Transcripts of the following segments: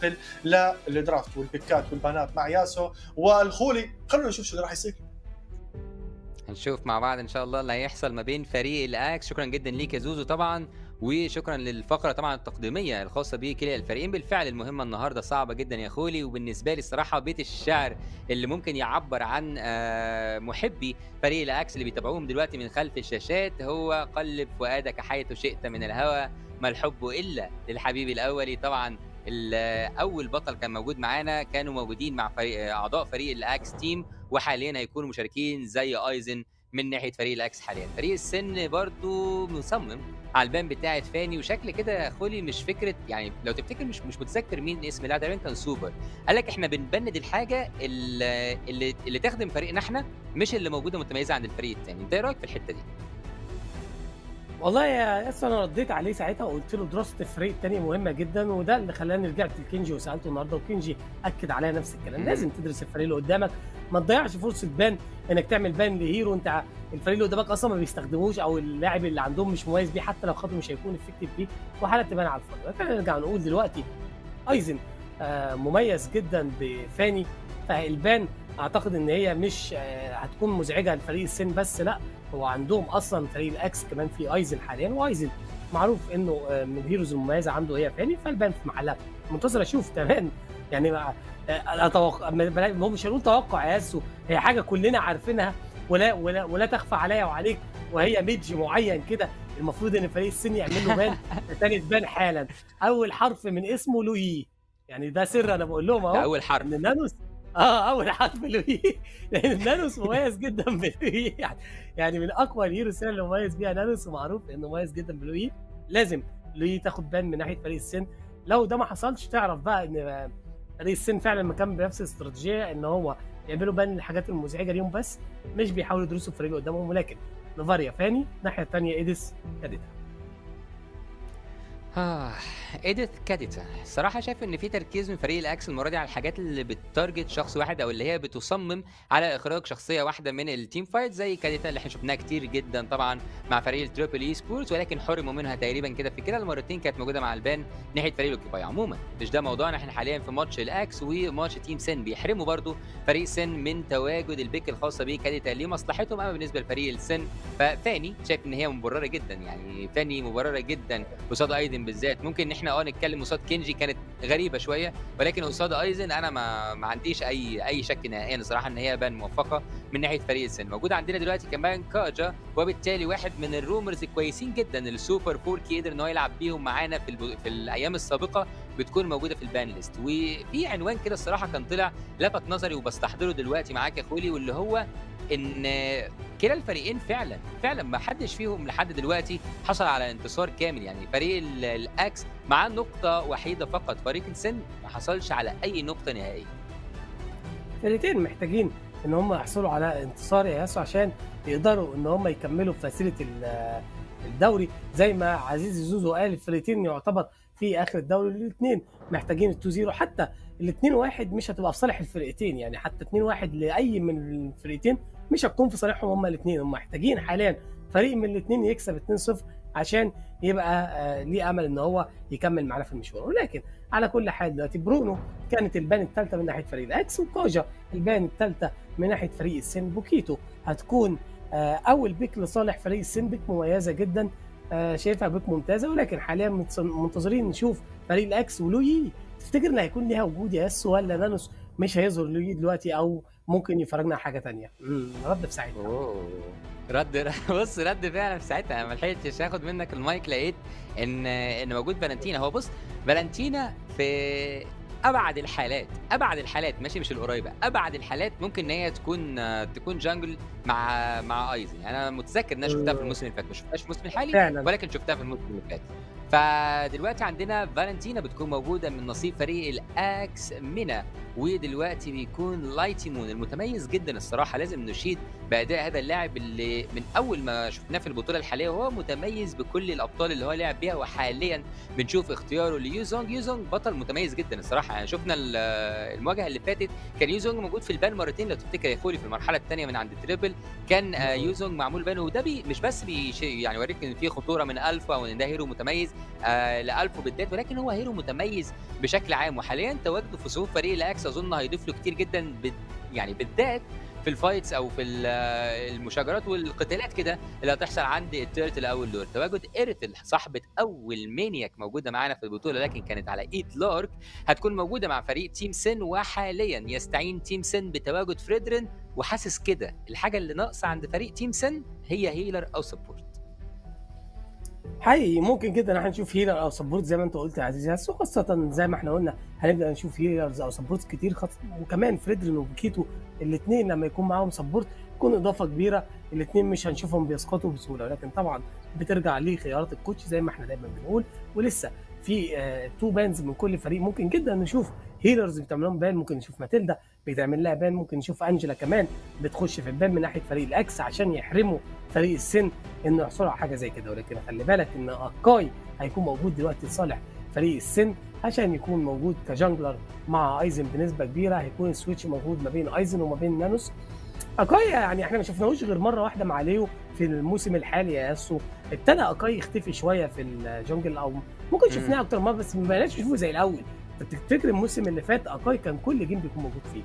ينتقل للدرافت والبيكات والبانات مع ياسو والخولي خلونا نشوف شو اللي راح يصير هنشوف مع بعض ان شاء الله اللي هيحصل ما بين فريق الاكس شكرا جدا ليك يا زوزو طبعا وشكرا للفقره طبعا التقديميه الخاصه بكلا الفريقين بالفعل المهمه النهارده صعبه جدا يا خولي وبالنسبه لي الصراحه بيت الشعر اللي ممكن يعبر عن آه، محبي فريق الاكس اللي بيتابعوهم دلوقتي من خلف الشاشات هو قلب فؤادك حيث شئت من الهوى ما الحب الا للحبيب الاولي طبعا ال- اول بطل كان موجود معانا كانوا موجودين مع فريق اعضاء فريق الاكس تيم وحاليا هيكونوا مشاركين زي ايزن من ناحيه فريق الاكس حاليا فريق السن برضو مصمم على البان بتاعه فاني وشكل كده يا خولي مش فكره يعني لو تفتكر مش مش متذكر مين اسم اللاعب تقريبا كان سوبر قال لك احنا بنبند الحاجه اللي اللي, اللي تخدم فريقنا احنا مش اللي موجوده متميزه عند الفريق الثاني انت ايه رايك في الحته دي والله يا ياسر انا رديت عليه ساعتها وقلت له دراسه الفريق الثاني مهمه جدا وده اللي خلاني رجعت لكينجي وسالته النهارده وكينجي اكد عليا نفس الكلام مم. لازم تدرس الفريق اللي قدامك ما تضيعش فرصه بان انك تعمل بان لهيرو انت ع- الفريق اللي قدامك اصلا ما بيستخدموش او اللاعب اللي عندهم مش مميز بيه حتى لو خاطره مش هيكون افكتيف بيه وحاله تبان على الفريق لكن نرجع نقول دلوقتي ايزن آه، مميز جدا بفاني فالبان اعتقد ان هي مش آه، هتكون مزعجه لفريق السن بس لا هو عندهم اصلا فريق الاكس كمان في ايزن حاليا وايزن معروف انه آه، من الهيروز المميزه عنده هي فاني فالبان في محلها منتظر اشوف كمان يعني ما- آه، اتوقع ما- بلا- هو مش هنقول توقع يا ياسو هي حاجه كلنا عارفينها ولا ولا ولا تخفى عليا وعليك وهي ميدج معين كده المفروض ان فريق السن يعمل له بان تاني بان حالا اول حرف من اسمه لوي يعني ده سر انا بقول لهم ده اهو اول حرف ان النانوس اه اول حرف لوي لان النانوس مميز جدا بلوي يعني يعني من اقوى الهيروز اللي مميز بيها نانوس ومعروف انه مميز جدا بلوي لازم لوي تاخد بان من ناحيه فريق السن لو ده ما حصلش تعرف بقى ان فريق السن فعلا مكان بنفس الاستراتيجيه ان هو يعملوا بان للحاجات المزعجه ليهم بس مش بيحاولوا يدرسوا الفريق اللي قدامهم ولكن نوفاريا فاني الناحيه الثانيه ايديس كاديتا آه ايديث كاديتا الصراحه شايف ان في تركيز من فريق الاكس المره دي على الحاجات اللي بتارجت شخص واحد او اللي هي بتصمم على اخراج شخصيه واحده من التيم فايت زي كاديتا اللي احنا شفناها كتير جدا طبعا مع فريق التريبل اي سبورتس ولكن حرموا منها تقريبا كده في كده المرتين كانت موجوده مع البان ناحيه فريق الاوكيباي عموما مش ده موضوعنا احنا حاليا في ماتش الاكس وماتش تيم سن بيحرموا برضو فريق سن من تواجد البيك الخاصه بيه كاديتا لمصلحتهم اما بالنسبه لفريق السن ففاني شايف ان هي مبرره جدا يعني فاني مبرره جدا قصاد ايزن بالذات ممكن ان احنا اه نتكلم قصاد كينجي كانت غريبه شويه ولكن قصاد ايزن انا ما ما عنديش اي اي شك نهائيا الصراحه ان هي بان موفقه من ناحيه فريق السن موجود عندنا دلوقتي كمان كاجا وبالتالي واحد من الرومرز الكويسين جدا السوبر فوركي قدر ان هو يلعب بيهم معانا في الب... في الايام السابقه بتكون موجوده في البان ليست وفي عنوان كده الصراحه كان طلع لفت نظري وبستحضره دلوقتي معاك يا خولي واللي هو ان كلا الفريقين فعلا فعلا ما حدش فيهم لحد دلوقتي حصل على انتصار كامل يعني فريق ال- الاكس معاه نقطة وحيدة فقط فريق السن ما حصلش على أي نقطة نهائية الفرقتين محتاجين ان هم يحصلوا على انتصار يا ياسو عشان يقدروا ان هم يكملوا في مسيره ال- الدوري زي ما عزيز زوزو قال الفرقتين يعتبر في اخر الدوري الاثنين محتاجين التو زيرو حتى الاثنين واحد مش هتبقى في صالح الفرقتين يعني حتى 2 واحد لاي من الفرقتين مش هتكون في صالحهم هم الاثنين هم محتاجين حاليا فريق من الاثنين يكسب 2-0 عشان يبقى آه، ليه امل ان هو يكمل معانا في المشوار ولكن على كل حال دلوقتي برونو كانت البان الثالثه من ناحيه فريق الاكس وكوجا البان الثالثه من ناحيه فريق السن بوكيتو هتكون آه، اول بيك لصالح فريق السن بيك مميزه جدا آه، شايفها بيك ممتازه ولكن حاليا منتص- منتظرين نشوف فريق الاكس ولويي تفتكر ان هيكون ليها وجود يا ياسو ولا نانوس مش هيظهر لويي دلوقتي او ممكن يفرجنا على حاجه ثانيه رد في ساعتها اوه رد بص رد فعلا في ساعتها انا ما لحقتش اخد منك المايك لقيت ان ان موجود فالنتينا هو بص فالنتينا في ابعد الحالات ابعد الحالات ماشي مش القريبه ابعد الحالات ممكن ان هي تكون تكون جانجل مع مع ايزن يعني انا متذكر ان انا شفتها في الموسم اللي فات ما شفتهاش في الموسم الحالي فعلا ولكن شفتها في الموسم اللي فات فدلوقتي عندنا فالنتينا بتكون موجوده من نصيب فريق الاكس مينا ودلوقتي بيكون لايتي مون المتميز جدا الصراحه لازم نشيد باداء هذا اللاعب اللي من اول ما شفناه في البطوله الحاليه وهو متميز بكل الابطال اللي هو لعب بيها وحاليا بنشوف اختياره ليوزونج يوزونج بطل متميز جدا الصراحه يعني شفنا ال- المواجهه اللي فاتت كان يوزونج موجود في البان مرتين لو تفتكر يا خولي في المرحله الثانيه من عند تريبل كان آه، مظبوط. يوزونج معمول بان وده بي مش بس بيش يعني يوريك ان في خطوره من الفا وان ده هيرو متميز آه لالفا بالذات ولكن هو هيرو متميز بشكل عام وحاليا تواجده في صفوف فريق الاكس اظن هيضيف له كتير جدا بال- يعني بالذات في الفايتس او في ال- المشاجرات والقتالات كده اللي هتحصل عند التيرتل او اللور تواجد ايرتل صاحبه اول مانياك موجوده معانا في البطوله لكن كانت على ايد لارك هتكون موجوده مع فريق تيم سن وحاليا يستعين تيم سن بتواجد فريدرين وحاسس كده الحاجه اللي ناقصه عند فريق تيم سن هي هيلر او سبورت حقيقي ممكن جدا احنا نشوف هيلر او سبورت زي ما انت قلت يا عزيزي بس خاصة زي ما احنا قلنا هنبدا نشوف هيلرز او سبورت كتير خاصة وكمان فريدرين وبكيتو الاثنين لما يكون معاهم سبورت يكون اضافة كبيرة الاثنين مش هنشوفهم بيسقطوا بسهولة ولكن طبعا بترجع لخيارات الكوتش زي ما احنا دايما بنقول ولسه في آه تو بانز من كل فريق ممكن جدا نشوف هيلرز بتعمل لهم بان ممكن نشوف ماتيلدا بيتعمل لها بان ممكن نشوف انجلا كمان بتخش في البان من ناحيه فريق الاكس عشان يحرموا فريق السن انه يحصلوا على حاجه زي كده ولكن خلي بالك ان اكاي هيكون موجود دلوقتي لصالح فريق السن عشان يكون موجود كجانجلر مع ايزن بنسبه كبيره هيكون السويتش موجود ما بين ايزن وما بين نانوس اكاي يعني احنا ما شفناهوش غير مره واحده مع ليو في الموسم الحالي يا ياسو ابتدى اكاي يختفي شويه في الجونجل او ممكن مم. شفناه اكتر مره بس ما بقيناش نشوفه زي الاول انت تفتكر الموسم اللي فات اكاي كان كل جيم بيكون موجود فيه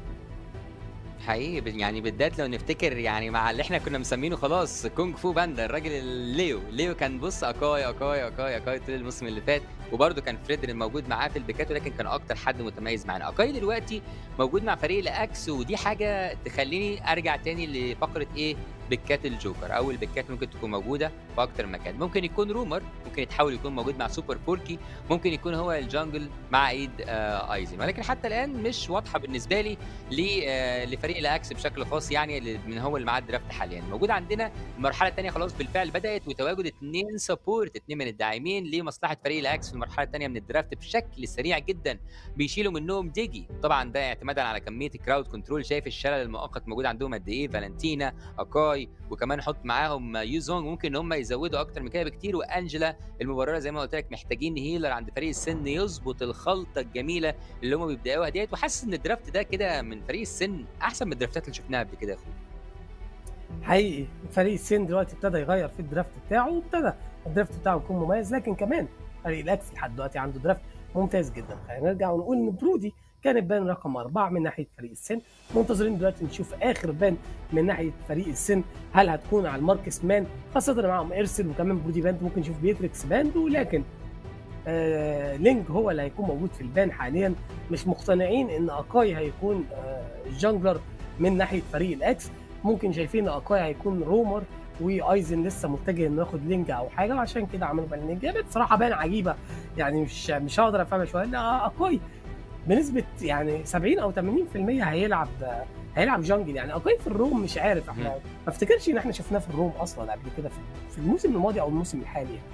حقيقي ب- يعني بالذات لو نفتكر يعني مع اللي احنا كنا مسمينه خلاص كونج فو باندا الراجل الليو ليو كان بص اكاي اكاي اكاي اكاي طول الموسم اللي فات وبرده كان فريدرين موجود معاه في البيكات ولكن كان اكتر حد متميز معانا اكاي دلوقتي موجود مع فريق الاكس ودي حاجه تخليني ارجع تاني لفقره ايه بيكات الجوكر او البيكات ممكن تكون موجوده في اكتر مكان ممكن يكون رومر ممكن يتحول يكون موجود مع سوبر بوركي ممكن يكون هو الجانجل مع ايد آه ايزن ولكن حتى الان مش واضحه بالنسبه لي ل- آه، لفريق الاكس بشكل خاص يعني اللي من هو اللي معاه الدرافت حاليا موجود عندنا المرحله الثانيه خلاص بالفعل بدات وتواجد اثنين سبورت اثنين من الداعمين لمصلحه فريق الاكس في المرحله الثانيه من الدرافت بشكل سريع جدا بيشيلوا منهم ديجي طبعا ده اعتمادا على كميه الكراود كنترول شايف الشلل المؤقت موجود عندهم قد ايه فالنتينا اكاي وكمان حط معاهم يوزونج ممكن ان هم يزودوا اكتر من كده بكتير وانجلا المبرره زي ما قلت لك محتاجين هيلر عند فريق السن يظبط الخلطه الجميله اللي هم بيبداوها ديت وحاسس ان الدرافت ده كده من فريق السن احسن من الدرافتات اللي شفناها قبل كده يا اخويا حقيقي فريق السن دلوقتي ابتدى يغير في الدرافت بتاعه وابتدى الدرافت بتاعه يكون مميز لكن كمان فريق الاكس لحد دلوقتي عنده درافت ممتاز جدا خلينا نرجع ونقول ان برودي كان البان رقم أربعة من ناحية فريق السن منتظرين دلوقتي نشوف آخر بان من ناحية فريق السن هل هتكون على الماركس مان خاصة إن معاهم إرسل وكمان برودي باند ممكن نشوف بيتريكس باند ولكن آه لينج هو اللي هيكون موجود في البان حاليا مش مقتنعين ان اكاي هيكون آه جانجلر من ناحيه فريق الاكس ممكن شايفين اكاي هيكون رومر وايزن لسه متجه انه ياخد لينج او حاجه وعشان كده عملوا بان لينج هي بصراحه بان عجيبه يعني مش مش هقدر افهمها شويه ان اكاي بنسبه يعني 70 او 80% هيلعب هيلعب جانجل يعني اكاي في الروم مش عارف احنا ما افتكرش ان احنا شفناه في الروم اصلا قبل كده في- في الموسم الماضي او الموسم الحالي يعني.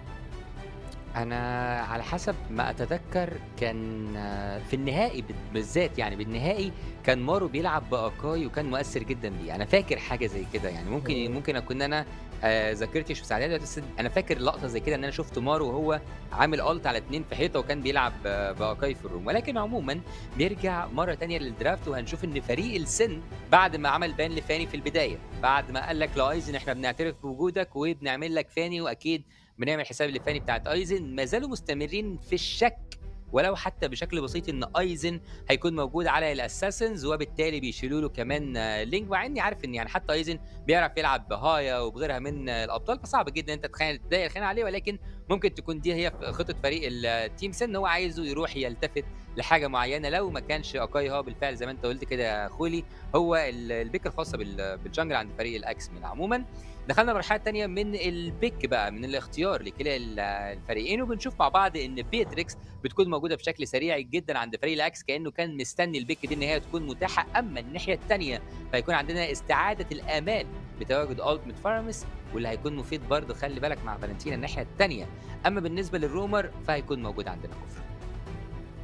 انا على حسب ما اتذكر كان آه، في النهائي بال- بالذات يعني بالنهائي كان مارو بيلعب باكاي وكان مؤثر جدا بيه انا فاكر حاجه زي كده يعني ممكن مم. ممكن اكون انا آه، ذاكرتي مش مساعداني دلوقتي بس انا فاكر لقطه زي كده ان انا شفت مارو وهو عامل الت على اتنين في حيطه وكان بيلعب آه، باكاي في الروم ولكن عموما بيرجع مره تانية للدرافت وهنشوف ان فريق السن بعد ما عمل بان لفاني في البدايه بعد ما قال لك لايزن احنا بنعترف بوجودك وبنعمل لك فاني واكيد بنعمل حساب لفاني بتاعت ايزن ما زالوا مستمرين في الشك ولو حتى بشكل بسيط ان ايزن هيكون موجود على الاساسنز وبالتالي بيشيلوا له كمان آه، لينك مع اني عارف ان يعني حتى ايزن بيعرف يلعب بهايا وبغيرها من آه، الابطال فصعب جدا انت تتخيل تضايق الخيانه عليه ولكن ممكن تكون دي هي خطه فريق التيم سن هو عايزه يروح يلتفت لحاجه معينه لو ما كانش اكاي هو بالفعل زي ما انت قلت كده يا خولي هو ال- البيك الخاصه بال- بالجنجل عند فريق الاكس من عموما دخلنا المرحله الثانيه من البيك بقى من الاختيار لكلا ال- الفريقين وبنشوف مع بعض ان بيتريكس بتكون موجوده بشكل سريع جدا عند فريق الاكس كانه كان مستني البيك دي ان هي تكون متاحه اما الناحيه الثانيه فيكون عندنا استعاده الامال بتواجد التيمت فارمس واللي هيكون مفيد برضه خلي بالك مع فالنتينا الناحيه الثانيه اما بالنسبه للرومر فهيكون موجود عندنا كفر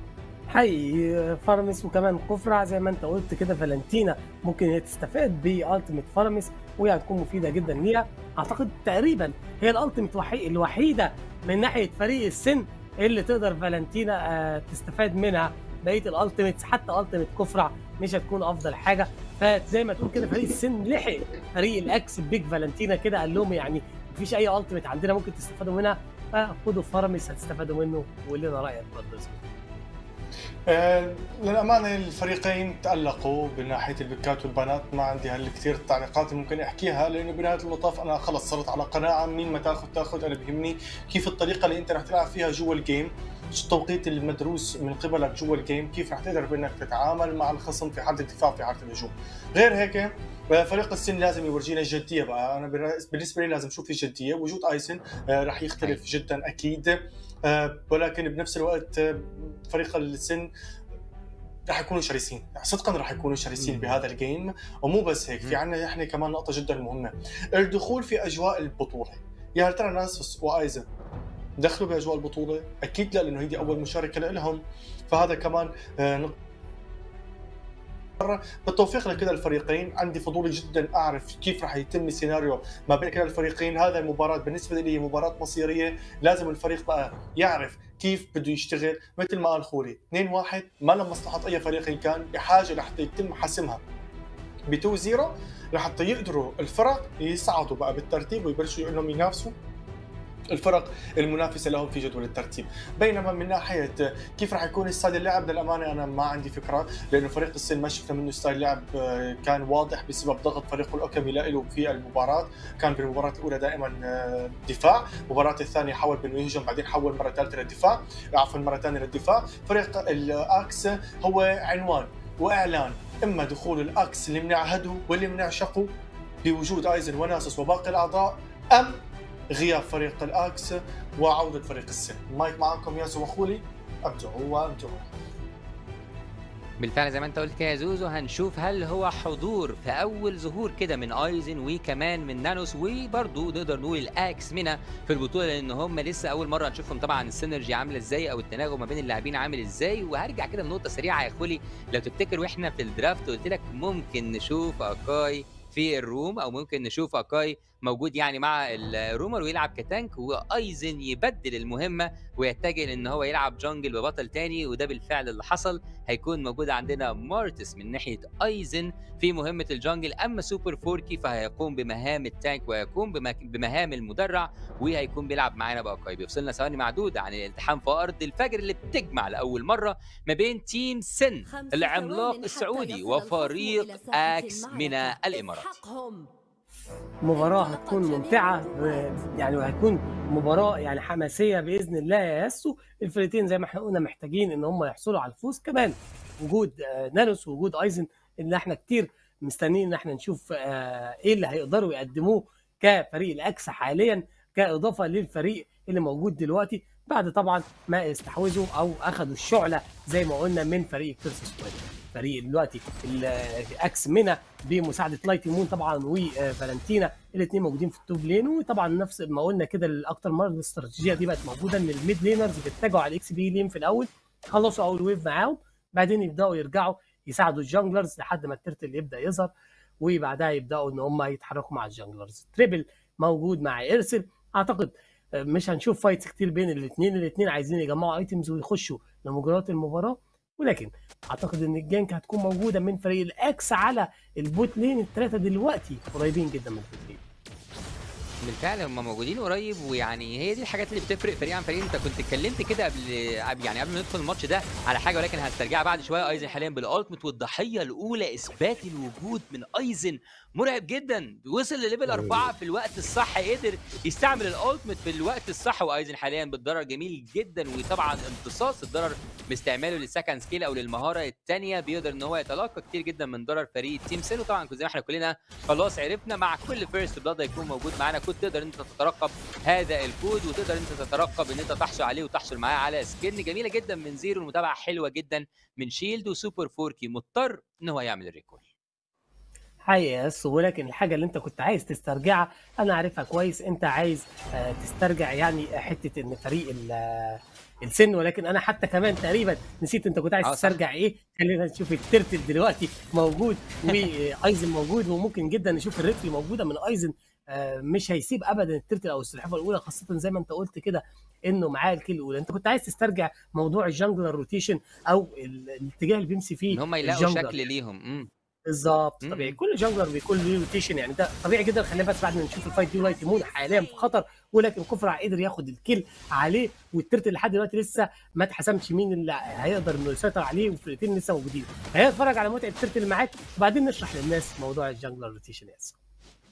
حقيقي فارمس وكمان قفرع زي ما انت قلت كده فالنتينا ممكن هي تستفاد بالتيميت فارمس وهي هتكون مفيده جدا ليها اعتقد تقريبا هي الالتيميت وحي... الوحيده من ناحيه فريق السن اللي تقدر فالنتينا آه، تستفاد منها بقيه الالتيميتس حتى التيميت كفرع مش هتكون افضل حاجه فزي ما تقول كده فريق السن لحق فريق الاكس بيج فالنتينا كده قال لهم يعني مفيش اي التيميت عندنا ممكن تستفادوا منها فخدوا فارمس هتستفادوا منه وقول لنا رايك برضه آه، للأمانة الفريقين تألقوا بناحية البكات والبنات ما عندي هالكثير التعليقات اللي ممكن أحكيها لأنه بنهاية المطاف أنا خلص صرت على قناعة مين ما تاخذ تاخذ أنا بيهمني كيف الطريقة اللي أنت رح تلعب فيها جوا الجيم التوقيت المدروس من قبلك جوا الجيم كيف رح تقدر بانك تتعامل مع الخصم في حاله الدفاع في حاله الهجوم غير هيك آه، فريق السن لازم يورجينا الجديه بقى انا بالنسبه لي لازم اشوف في جديه وجود ايسن آه، رح يختلف جدا اكيد ولكن بنفس الوقت فريق السن رح يكونوا شرسين يعني صدقا رح يكونوا شرسين بهذا الجيم ومو بس هيك في عندنا احنا كمان نقطه جدا مهمه الدخول في اجواء البطوله يا هل ترى ناسوس وايزن دخلوا باجواء البطوله اكيد لا لانه هي اول مشاركه لهم فهذا كمان آه، بالتوفيق لكلا الفريقين عندي فضولي جدا اعرف كيف راح يتم السيناريو ما بين كلا الفريقين هذا المباراه بالنسبه لي هي مباراه مصيريه لازم الفريق بقى يعرف كيف بده يشتغل مثل ما قال خوري 2 1 ما لمصلحه اي فريق كان بحاجه لحتى يتم حسمها ب 2 0 لحتى يقدروا الفرق يصعدوا بقى بالترتيب ويبلشوا انهم ينافسوا الفرق المنافسه لهم في جدول الترتيب بينما من ناحيه كيف راح يكون ستايل اللعب للامانه انا ما عندي فكره لانه فريق السن ما شفنا منه ستايل لعب آه، كان واضح بسبب ضغط فريق الاوكامي له في المباراه كان بالمباراه الاولى دائما آه، دفاع المباراه الثانيه حاول بانه يهجم بعدين حول مره ثالثه للدفاع عفوا مره ثانيه للدفاع فريق الاكس هو عنوان واعلان اما دخول الاكس اللي بنعهده واللي بنعشقه بوجود ايزن وناسس وباقي الاعضاء ام غياب فريق الاكس وعوده فريق السن مايك معكم ياسو وخولي ابدعوا وامتعوا بالفعل زي ما انت قلت كده يا زوزو هنشوف هل هو حضور في اول ظهور كده من ايزن وكمان من نانوس وبرضه نقدر نقول الاكس منا في البطوله لان هم لسه اول مره نشوفهم طبعا السينرجي عامله ازاي او التناغم ما بين اللاعبين عامل ازاي وهرجع كده بنقطه سريعه يا خولي لو تفتكر واحنا في الدرافت قلت لك ممكن نشوف اكاي في الروم او ممكن نشوف اكاي موجود يعني مع الرومر ويلعب كتانك وايزن يبدل المهمه ويتجه لان هو يلعب جونجل ببطل تاني وده بالفعل اللي حصل هيكون موجود عندنا مارتس من ناحيه ايزن في مهمه الجونجل اما سوبر فوركي فهيقوم بمهام التانك ويقوم بمهام المدرع وهيكون بيلعب معانا باكاي بيفصلنا ثواني معدوده عن الالتحام في ارض الفجر اللي بتجمع لاول مره ما بين تيم سن العملاق السعودي وفريق اكس من الامارات مباراة هتكون ممتعة يعني وهتكون مباراة يعني حماسية بإذن الله يا ياسو الفريقين زي ما احنا قلنا محتاجين إن هم يحصلوا على الفوز كمان وجود آه، نانوس ووجود أيزن إن احنا كتير مستنيين إن احنا نشوف آه، إيه اللي هيقدروا يقدموه كفريق الأكس حاليا كإضافة للفريق اللي موجود دلوقتي بعد طبعا ما استحوذوا أو أخذوا الشعلة زي ما قلنا من فريق كيرس سكواد فريق دلوقتي اكس منا بمساعده لايتي مون طبعا وفالنتينا الاثنين موجودين في التوب لين وطبعا نفس ما قلنا كده الاكثر مره الاستراتيجيه دي بقت موجوده ان الميد لينرز بيتجهوا على الاكس بي لين في الاول خلصوا اول ويف معاهم بعدين يبداوا يرجعوا يساعدوا الجانجلرز لحد ما الترتل يبدا يظهر وبعدها يبداوا ان هم يتحركوا مع الجانجلرز تريبل موجود مع ارسل اعتقد مش هنشوف فايتس كتير بين الاثنين الاثنين عايزين يجمعوا ايتمز ويخشوا لمجريات المباراه ولكن اعتقد ان الجانك هتكون موجوده من فريق الاكس على البوت لين الثلاثه دلوقتي قريبين جدا من البوت لين بالفعل هم موجودين قريب ويعني هي دي الحاجات اللي بتفرق فريق عن فريق انت كنت اتكلمت كده قبل يعني قبل ما ندخل الماتش ده على حاجه ولكن هسترجعها بعد شويه ايزن حاليا بالالتمت والضحيه الاولى اثبات الوجود من ايزن مرعب جدا وصل لليفل أربعة في الوقت الصح قدر يستعمل الالتمت في الوقت الصح وايزن حاليا بالضرر جميل جدا وطبعا امتصاص الضرر باستعماله للسكند سكيل او للمهاره الثانيه بيقدر ان هو يتلقى كتير جدا من ضرر فريق تيم سيل وطبعا زي ما احنا كلنا خلاص عرفنا مع كل فيرست بلاد هيكون موجود معانا كود تقدر انت تترقب هذا الكود وتقدر انت تترقب ان انت تحصل عليه وتحصل معاه على سكن جميله جدا من زيرو المتابعه حلوه جدا من شيلد وسوبر فوركي مضطر ان هو يعمل الريكول حقيقة يس ولكن الحاجة اللي انت كنت عايز تسترجعها انا عارفها كويس انت عايز آه، تسترجع يعني حتة ان فريق السن ولكن انا حتى كمان تقريبا نسيت انت كنت عايز اه صح تسترجع ايه خلينا نشوف الترتل دلوقتي موجود وايزن موجود وممكن جدا نشوف الريتري موجوده من ايزن آه، مش هيسيب ابدا الترتل او السلحفاه الاولى خاصه زي ما انت قلت كده انه معاه الكيل الاولى انت كنت عايز تسترجع موضوع الجانجلر روتيشن او ال- الاتجاه اللي بيمشي ان فيه هم يلاقوا الجانجلر شكل ليهم امم بالظبط طبيعي امم كل جانجلر بيكون له روتيشن يعني ده طبيعي جدا خلينا بس بعد ما نشوف الفايت دي لايت مون حاليا في خطر ولكن كفر قدر ياخد الكيل عليه والترتل لحد دلوقتي لسه ما اتحسمش مين اللي هيقدر انه يسيطر عليه والفرقتين لسه موجودين هنتفرج على متعه الترتل اللي معاك وبعدين نشرح للناس موضوع الجانجلر روتيشن يا ياسر.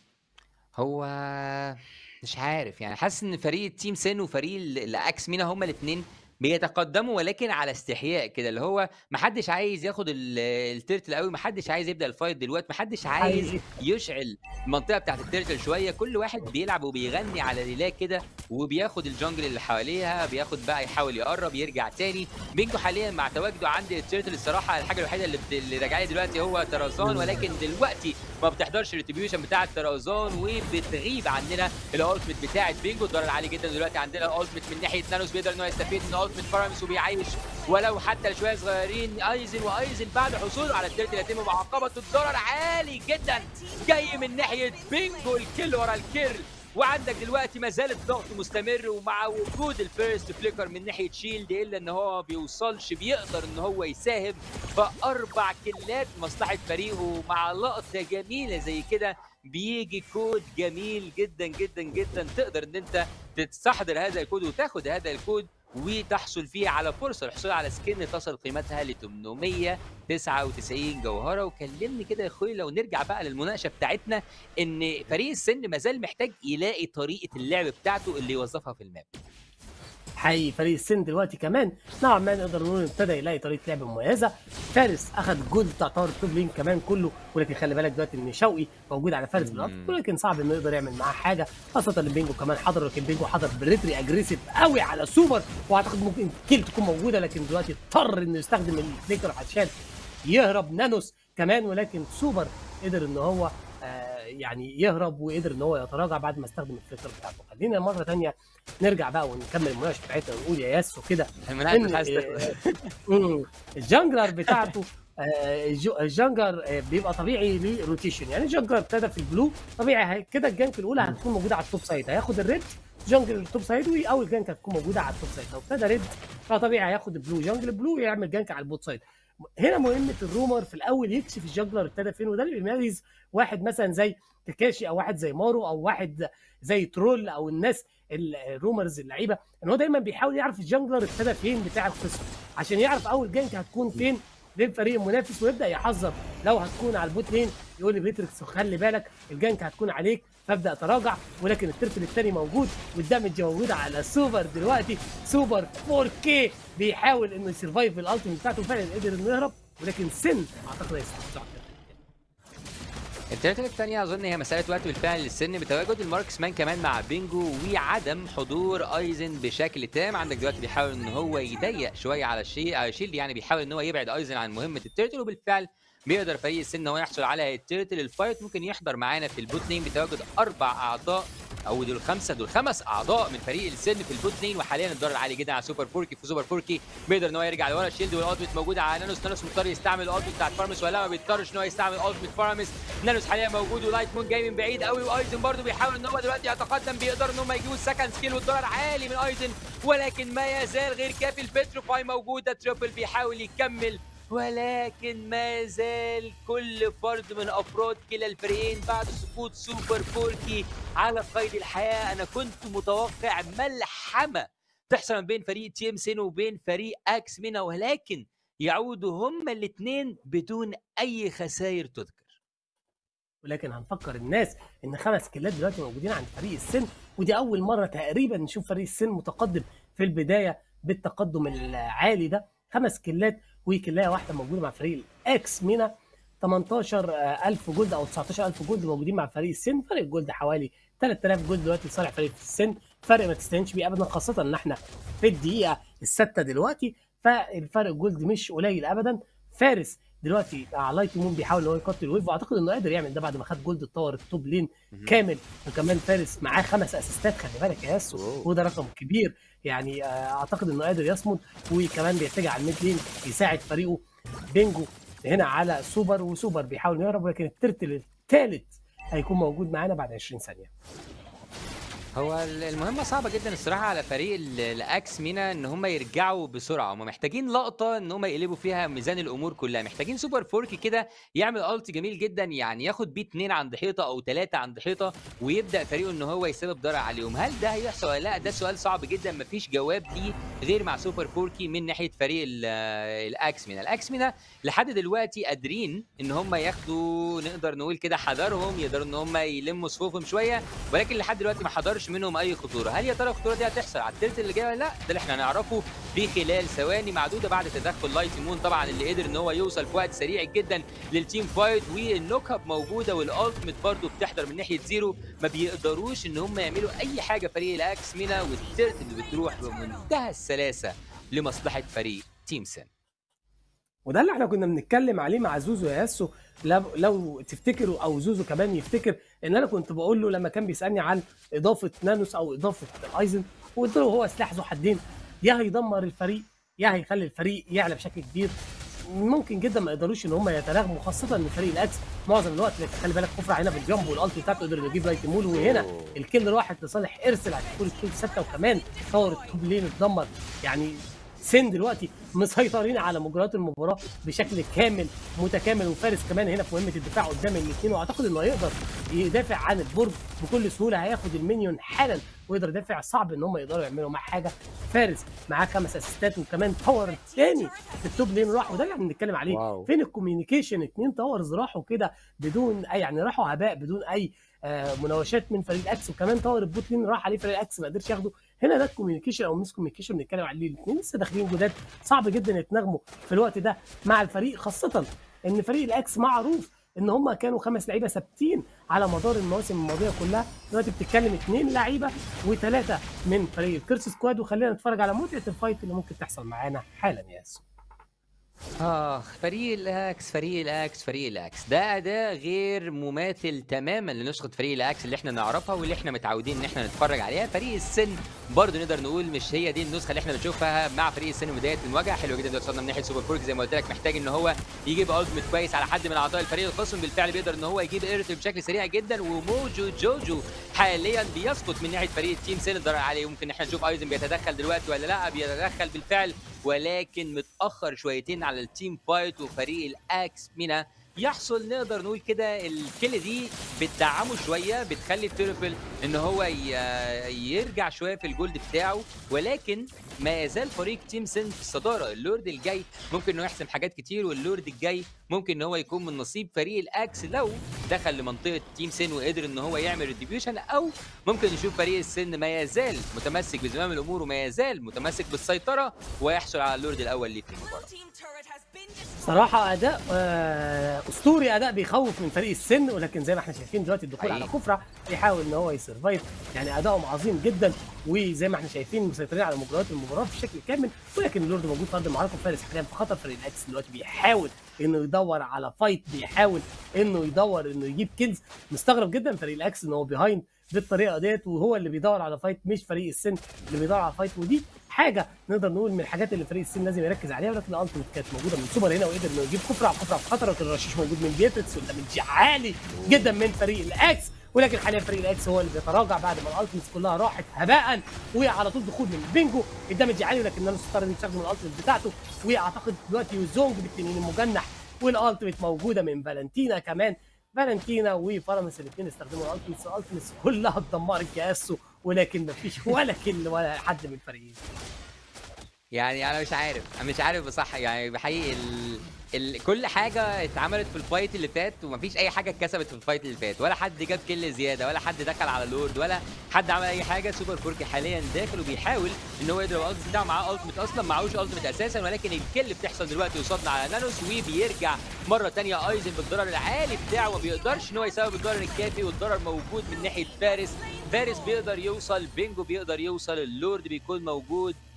هو مش عارف يعني حاسس ان فريق التيم سن وفريق ال- الاكس مينا هما الاثنين بيتقدموا ولكن على استحياء كده اللي هو محدش عايز ياخد ال- التيرتل قوي محدش عايز يبدا الفايت دلوقتي محدش عايز حقيقي يشعل المنطقه بتاعت التيرتل شويه كل واحد بيلعب وبيغني على ريلاك كده وبياخد الجنجل اللي حواليها بياخد بقى يحاول يقرب يرجع تاني بينجو حاليا مع تواجده عند التيرتل الصراحه الحاجه الوحيده اللي, بت... اللي راجع لي دلوقتي هو طرزان ولكن دلوقتي ما بتحضرش الريتريبيوشن بتاعه طرزان وبتغيب عننا الالتيميت بتاعه بينجو الضرر عالي جدا دلوقتي عندنا الالتيميت من ناحيه نانوس بيقدر ان هو يستفيد من الالتيميت فارمس وبيعيش ولو حتى لشويه صغيرين ايزن وايزن بعد حصوله على التيرتل يتم معاقبته الضرر عالي جدا جاي من ناحيه بينجو الكل ورا الكل وعندك دلوقتي ما زال الضغط مستمر ومع وجود الفيرست فليكر من ناحيه شيلد الا ان هو ما بيوصلش بيقدر ان هو يساهم باربع كلات مصلحه فريقه مع لقطه جميله زي كده بيجي كود جميل جدا جدا جدا تقدر ان انت تستحضر هذا الكود وتاخد هذا الكود وتحصل فيه على فرصه الحصول على سكن تصل قيمتها ل 899 جوهره وكلمني كده يا اخوي لو نرجع بقى للمناقشه بتاعتنا ان فريق السن مازال محتاج يلاقي طريقه اللعب بتاعته اللي يوظفها في الماب حقيقي فريق السن دلوقتي كمان نوعا ما نقدر نقول ابتدى يلاقي طريقه لعب مميزه فارس اخذ جولد بتاع طار التوب لين كمان كله ولكن خلي بالك دلوقتي ان شوقي موجود على فارس بالارض مم. ولكن صعب انه يقدر يعمل معاه حاجه خاصه ان بينجو كمان حضر لكن بينجو حضر بريتري اجريسيف قوي على سوبر واعتقد ممكن كيل تكون موجوده لكن دلوقتي اضطر انه يستخدم الفليكر عشان يهرب نانوس كمان ولكن سوبر قدر ان هو آه يعني يهرب وقدر ان هو يتراجع بعد ما استخدم الفليكر بتاعته خلينا مره تانية نرجع بقى ونكمل المناقشه بتاعتنا ونقول يا ياسو كده المناقشه ان مش عايز آه، تخلص. مم. الجانجلر بتاعته آه، الجو- الجانجلر آه، بيبقى طبيعي ليه روتيشن يعني الجانجلر ابتدى في البلو طبيعي هي- كده الجانك الاولى هتكون موجوده على التوب سايد هياخد الريد جانجل التوب سايد واول جانك هتكون موجوده على التوب سايد لو ابتدى ريد فطبيعي هياخد البلو جانجل بلو يعمل جانك على البوت سايد هنا مهمه الرومر في الاول يكشف الجانجلر ابتدى فين وده اللي بيميز واحد مثلا زي تكاشي او واحد زي مارو او واحد زي ترول او الناس ال- الرومرز اللعيبه ان هو دايما بيحاول يعرف الجانجلر ابتدى فين بتاع الخصم عشان يعرف اول جانك هتكون فين للفريق المنافس ويبدا يحذر لو هتكون على البوت لين يقول لي بيتريكس خلي بالك الجانك هتكون عليك فابدا اتراجع ولكن الترتل الثاني موجود والدمج موجود على سوبر دلوقتي سوبر 4K بيحاول انه يسرفايف الالتيميت بتاعته فعلا قدر انه يهرب ولكن سن اعتقد هيستحق التلاتة الثانية أظن هي مسألة وقت بالفعل للسن بتواجد الماركسمان كمان مع بينجو وعدم حضور أيزن بشكل تام عندك دلوقتي بيحاول إن هو يضيق شوية على الشيء على شيلد يعني بيحاول إن هو يبعد أيزن عن مهمة التيرتل وبالفعل بيقدر فريق السن إن هو يحصل على التيرتل الفايت ممكن يحضر معانا في البوت لين بتواجد أربع أعضاء او دول خمسه دول خمس اعضاء من فريق السن في البوت لين وحاليا الضرر عالي جدا على سوبر فوركي في سوبر فوركي بيقدر ان هو يرجع لورا الشيلد والالتيميت موجود على نانوس نانوس مضطر يستعمل الالتيميت بتاعت فارمس ولا ما بيضطرش ان هو يستعمل الالتيميت فارمس نانوس حاليا موجود ولايت مون جاي من بعيد قوي وايزن برضه بيحاول ان هو دلوقتي يتقدم بيقدر ان هم يجيبوا السكند سكيل والضرر عالي من ايزن ولكن ما يزال غير كافي البتروفاي موجوده تريبل بيحاول يكمل ولكن ما زال كل فرد من افراد كلا الفريقين بعد سقوط سوبر فوركي على قيد الحياه انا كنت متوقع ملحمه تحصل ما بين فريق تي ام سين وبين فريق اكس مينا ولكن يعودوا هما الاثنين بدون اي خسائر تذكر ولكن هنفكر الناس ان خمس كيلات دلوقتي موجودين عند فريق السن ودي اول مره تقريبا نشوف فريق السن متقدم في البدايه بالتقدم العالي ده خمس كيلات وكلايه واحده موجوده مع فريق الاكس مينا 18000 جولد او 19000 جولد موجودين مع فريق السن فرق الجولد حوالي 3000 جولد دلوقتي لصالح فريق السن فرق ما تستهينش بيه ابدا خاصه ان احنا في الدقيقه السادسه دلوقتي فالفرق الجولد مش قليل ابدا فارس دلوقتي مع لايت مون بيحاول ان هو يقتل الويف واعتقد انه قادر يعمل ده بعد ما خد جولد اتطور التوب لين كامل وكمان فارس معاه خمس اسيستات خلي بالك يا ياسو واو. وده رقم كبير يعني آه، اعتقد انه قادر يصمد وكمان بيتجه على الميد لين يساعد فريقه بينجو هنا على سوبر وسوبر بيحاول يهرب ولكن الترتل الثالث هيكون موجود معانا بعد 20 ثانيه هو ال- المهمة صعبة جدا الصراحة على فريق ال- الأكس مينا إن هم يرجعوا بسرعة هم محتاجين لقطة إن هم يقلبوا فيها ميزان الأمور كلها محتاجين سوبر فورك كده يعمل ألت جميل جدا يعني ياخد بيه اتنين عند حيطة أو ثلاثة عند حيطة ويبدأ فريقه إن هو يسبب ضرر عليهم هل ده هيحصل ولا لا ده سؤال صعب جدا مفيش جواب ليه غير مع سوبر فوركي من ناحية فريق ال- الأكس مينا الأكس مينا لحد دلوقتي قادرين إن هم ياخدوا نقدر نقول كده حذرهم يقدروا إن هم يلموا صفوفهم شوية ولكن لحد دلوقتي ما حضرش منهم اي خطوره هل يا ترى الخطوره دي هتحصل على التلت اللي جاي ولا لا ده اللي احنا هنعرفه في خلال ثواني معدوده بعد تدخل لايت مون طبعا اللي قدر ان هو يوصل في وقت سريع جدا للتيم فايت والنوك اب موجوده والالتيميت برضه بتحضر من ناحيه زيرو ما بيقدروش ان هم يعملوا اي حاجه فريق الاكس مينا والتلت اللي بتروح بمنتهى السلاسه لمصلحه فريق تيم سن وده اللي احنا كنا بنتكلم عليه مع زوزو يا ياسو لو, لو تفتكروا او زوزو كمان يفتكر ان انا كنت بقول له لما كان بيسالني عن اضافه نانوس او اضافه ايزن وقلت له هو سلاح ذو حدين يا هيدمر الفريق يا هيخلي الفريق يعلى بشكل كبير ممكن جدا ما يقدروش ان هم يتناغموا خاصه ان فريق الاكس معظم الوقت خلي بالك كفر هنا بالجنب والالت بتاعته قدر انه يجيب لايت مول وهنا الكل راحت لصالح ارسل هتكون الكل سته وكمان طور التوب لين اتدمر يعني سن دلوقتي مسيطرين على مجريات المباراه بشكل كامل متكامل وفارس كمان هنا في مهمه الدفاع قدام الاثنين واعتقد انه هيقدر يدافع عن البرج بكل سهوله هياخد المنيون حالا ويقدر يدافع صعب ان هم يقدروا يعملوا معاه حاجه فارس معاه خمس اسيستات وكمان تاور تاني في التوب لين راح وده اللي احنا بنتكلم عليه واو. فين الكوميونيكيشن اتنين تاورز راحوا كده بدون اي يعني راحوا هباء بدون اي آه، مناوشات من فريق الاكس وكمان تاور البوت لين راح عليه فريق الاكس ما قدرش ياخده هنا ده الكوميونيكيشن او ميس كوميونيكيشن بنتكلم عليه الاثنين لسه داخلين جداد صعب جدا يتناغموا في الوقت ده مع الفريق خاصه ان فريق الاكس معروف ان هم كانوا خمس لعيبه ثابتين على مدار المواسم الماضيه كلها دلوقتي بتتكلم اثنين لعيبه وثلاثه من فريق الكيرس سكواد وخلينا نتفرج على متعه الفايت اللي ممكن تحصل معانا حالا يا ياسو اخ فريق الاكس فريق الاكس فريق الاكس ده اداء غير مماثل تماما لنسخه فريق الاكس اللي احنا نعرفها واللي احنا متعودين ان احنا نتفرج عليها فريق السن برضه نقدر نقول مش هي دي النسخه اللي احنا بنشوفها مع فريق السن من بدايه المواجهه حلو جدا ده وصلنا من ناحيه سوبر فورك زي ما قلت لك محتاج ان هو يجيب التيميت كويس على حد من اعضاء الفريق الخصم بالفعل بيقدر ان هو يجيب ايرت بشكل سريع جدا وموجو جوجو حاليا بيسقط من ناحيه فريق التيم سن الضرر عليه ممكن احنا نشوف ايزن بيتدخل دلوقتي ولا لا بيتدخل بالفعل ولكن متاخر شويتين على التيم فايت وفريق الاكس مينا يحصل نقدر نقول كده الكل دي بتدعمه شويه بتخلي تيربل ان هو ي- يرجع شويه في الجولد بتاعه ولكن ما يزال فريق تيم سن في الصداره اللورد الجاي ممكن انه يحسم حاجات كتير واللورد الجاي ممكن ان هو يكون من نصيب فريق الاكس لو دخل لمنطقه تيم سن وقدر ان هو يعمل ريديبيوشن او ممكن نشوف فريق السن ما يزال متمسك بزمام الامور وما يزال متمسك بالسيطره ويحصل على اللورد الاول ليه في المباراه صراحة أداء آه، أسطوري أداء بيخوف من فريق السن ولكن زي ما احنا شايفين دلوقتي الدخول حقيقي. على كفرة بيحاول إن هو يسرفايف يعني أداؤهم عظيم جدا وزي ما احنا شايفين مسيطرين على مجريات المباراة بشكل كامل ولكن اللورد موجود في أرض المعركة وفارس حاليا في خطر فريق الأكس دلوقتي بيحاول إنه يدور على فايت بيحاول إنه يدور إنه يجيب كنز مستغرب جدا فريق الأكس إن هو بيهايند بالطريقة ديت وهو اللي بيدور على فايت مش فريق السن اللي بيدور على فايت ودي حاجه نقدر نقول من الحاجات اللي فريق السن لازم يركز عليها ولكن الالتيميت كانت موجوده من سوبر هنا وقدر انه يجيب كفر على كفر على خطر ولكن الرشيش موجود من بيتريكس والدمج عالي جدا من فريق الاكس ولكن حاليا فريق الاكس هو اللي بيتراجع بعد ما الالتيميتس كلها راحت هباء وعلى طول دخول من بينجو الدمج عالي ولكن نانوس اضطر انه يستخدم الالتيميت بتاعته واعتقد دلوقتي يوزونج بالتنين المجنح والالتيميت موجوده من فالنتينا كمان فالنتينا وفرنس الاثنين استخدموا الالتيميتس الالتيميتس كلها اتدمرت يا اسو ولكن مفيش ولا كل ولا حد من الفريقين يعني انا مش عارف انا مش عارف بصح يعني بحقيقي ال... ال... كل حاجه اتعملت في الفايت اللي فات ومفيش اي حاجه اتكسبت في الفايت اللي فات ولا حد جاب كل زياده ولا حد دخل على لورد ولا حد عمل اي حاجه سوبر فوركي حاليا داخل وبيحاول ان هو يضرب الالت بتاعه معاه التمت اصلا معهوش التمت اساسا ولكن الكل بتحصل دلوقتي قصادنا على نانوس وبيرجع مره تانية ايزن بالضرر العالي بتاعه ما بيقدرش ان هو يسبب الضرر الكافي والضرر موجود من ناحيه فارس فارس بيقدر يوصل بينجو بيقدر يوصل اللورد بيكون موجود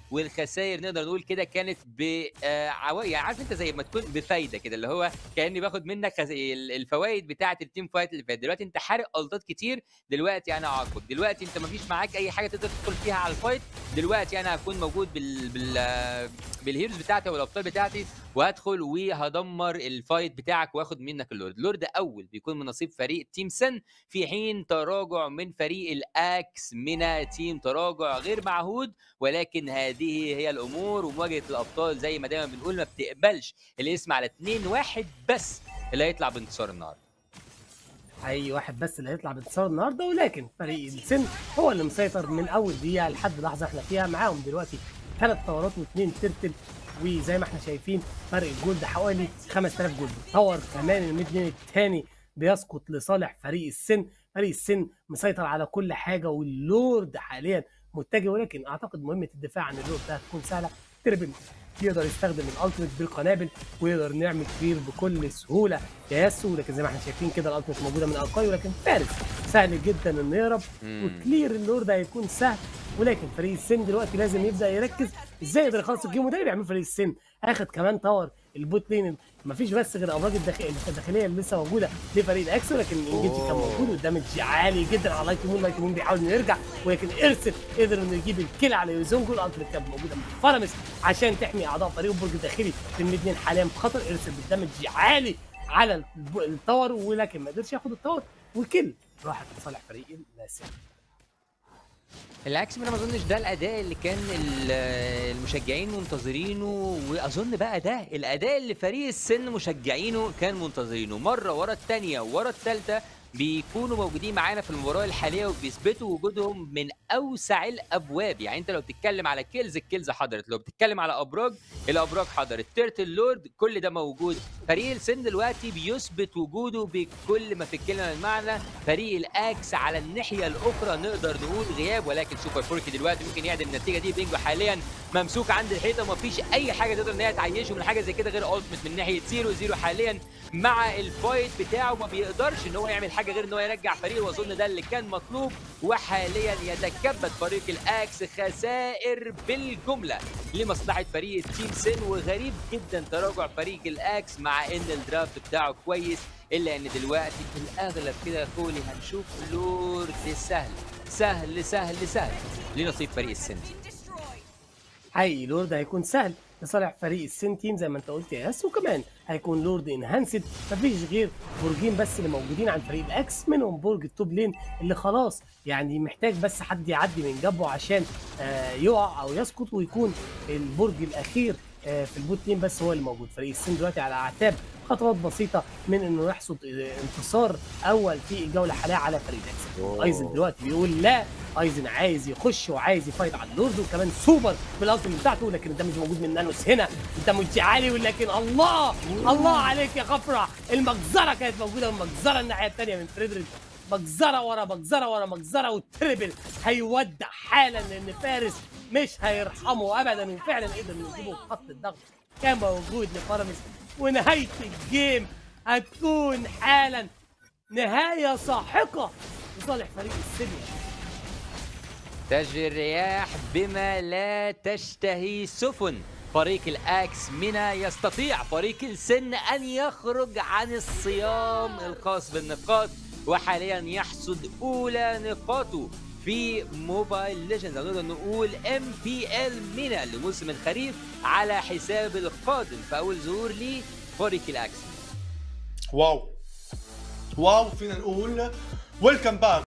والخسائر نقدر نقول كده كانت ب آه، عوا- يعني عارف انت زي ما تكون بفايده كده اللي هو كاني باخد منك خس- ال- الفوائد بتاعه التيم فايت اللي فات دلوقتي انت حارق التات كتير دلوقتي انا اعاقبك دلوقتي انت مفيش معاك اي حاجه تقدر تدخل فيها على الفايت دلوقتي انا هكون موجود بال بال آه، بالهيروز بتاعتي او الابطال بتاعتي وهدخل وهدمر الفايت بتاعك واخد منك اللورد اللورد اول بيكون من نصيب فريق تيم سن في حين تراجع من فريق الاكس من تيم تراجع غير معهود ولكن هذه هي الامور ومواجهه الابطال زي ما دايما بنقول ما بتقبلش الاسم على 2 1 بس اللي هيطلع بانتصار النهارده اي واحد بس اللي هيطلع بانتصار النهارده ولكن فريق السن هو اللي مسيطر من اول دقيقه لحد لحظه احنا فيها معاهم دلوقتي ثلاث طورات واثنين ترتل وزي ما احنا شايفين فرق الجولد حوالي 5000 جولد طور كمان الميد لين الثاني بيسقط لصالح فريق السن فريق السن مسيطر على كل حاجه واللورد حاليا متجه ولكن اعتقد مهمه الدفاع عن اللورد ده هتكون سهله تربل يقدر يستخدم الالتيميت بالقنابل ويقدر نعمل كبير بكل سهوله يا ياسو لكن زي ما احنا شايفين كده الالتيميت موجوده من ارقاي ولكن فارس سهل جدا انه يهرب مم. وكلير اللورد هيكون سهل ولكن فريق السن دلوقتي لازم يبدا يركز ازاي يقدر يخلص الجيم وده اللي بيعمله فريق السن اخد كمان طور البوت لين مفيش بس غير الابراج الداخل- الداخليه اللي لسه موجوده لفريق الاكس ولكن الانجيج كان أوه. موجود والدمج عالي جدا على لايت مون لايت مون بيحاول انه يرجع ولكن ارسل قدر انه يجيب الكيل على يوزونجو الالتيميت كانت موجوده من فرمس عشان تحمي اعضاء فريق البرج الداخلي في الميد لين حاليا في خطر ارسل بالدمج عالي على الب- التور ولكن ما قدرش ياخد التور وكل راحت لصالح فريق الناس العكس انا ما اظنش ده الاداء اللي كان ال- المشجعين منتظرينه واظن بقى ده الاداء اللي فريق السن مشجعينه كان منتظرينه مره ورا الثانيه ورا الثالثه بيكونوا موجودين معانا في المباراه الحاليه وبيثبتوا وجودهم من اوسع الابواب يعني انت لو بتتكلم على كيلز الكيلز حضرت لو بتتكلم على ابراج الابراج حضرت تيرتل لورد كل ده موجود فريق السن دلوقتي بيثبت وجوده بكل ما في الكلمه المعنى فريق الاكس على الناحيه الاخرى نقدر نقول غياب ولكن سوبر فوركي دلوقتي ممكن يعدل النتيجه دي بينجو حاليا ممسوك عند الحيطه ومفيش اي حاجه تقدر ان هي تعيشه من حاجه زي كده غير التمت من ناحيه زيرو زيرو حاليا مع الفايت بتاعه ما بيقدرش ان هو يعمل حاجه غير ان هو يرجع فريقه واظن ده اللي كان مطلوب وحاليا يتكبد فريق الاكس خسائر بالجمله لمصلحه فريق تيم سن وغريب جدا تراجع فريق الاكس مع ان الدرافت بتاعه كويس الا ان دلوقتي في الاغلب كده يا كولي هنشوف لورد سهل سهل سهل سهل لنصيب فريق السن حقيقي لورد هيكون سهل لصالح فريق السن تيم زي ما انت قلت يا ياس وكمان هيكون لورد انهانسد مفيش غير برجين بس اللي موجودين عند فريق الاكس منهم برج التوب لين اللي خلاص يعني محتاج بس حد يعدي من جنبه عشان آه يقع او يسقط ويكون البرج الاخير آه في البوت لين بس هو اللي موجود فريق السن دلوقتي على اعتاب خطوات بسيطه من انه يحصد آه، انتصار اول في الجوله الحاليه على فريق الاكس ايزن دلوقتي بيقول لا ايزن عايز يخش وعايز يفايت على اللورد وكمان سوبر بالالتيميت بتاعته لكن الدمج موجود من نانوس هنا الدمج عالي ولكن الله الله عليك يا خفرع المجزره كانت موجوده والمجزره الناحيه الثانيه من فريدريك مجزره ورا مجزره ورا مجزره والتربل هيودع حالا لان فارس مش هيرحمه ابدا وفعلا قدر انه يجيبه في خط الضغط كان موجود لفارمس ونهايه الجيم هتكون حالا نهايه ساحقه لصالح فريق السينما تجري الرياح بما لا تشتهي سفن فريق الاكس منا يستطيع فريق السن ان يخرج عن الصيام الخاص بالنقاط وحاليا يحصد اولى نقاطه في موبايل ليجندز أو نقدر نقول ام بي ال مينا لموسم الخريف على حساب القادم في اول ظهور لفريق الاكس واو واو فينا نقول ويلكم باك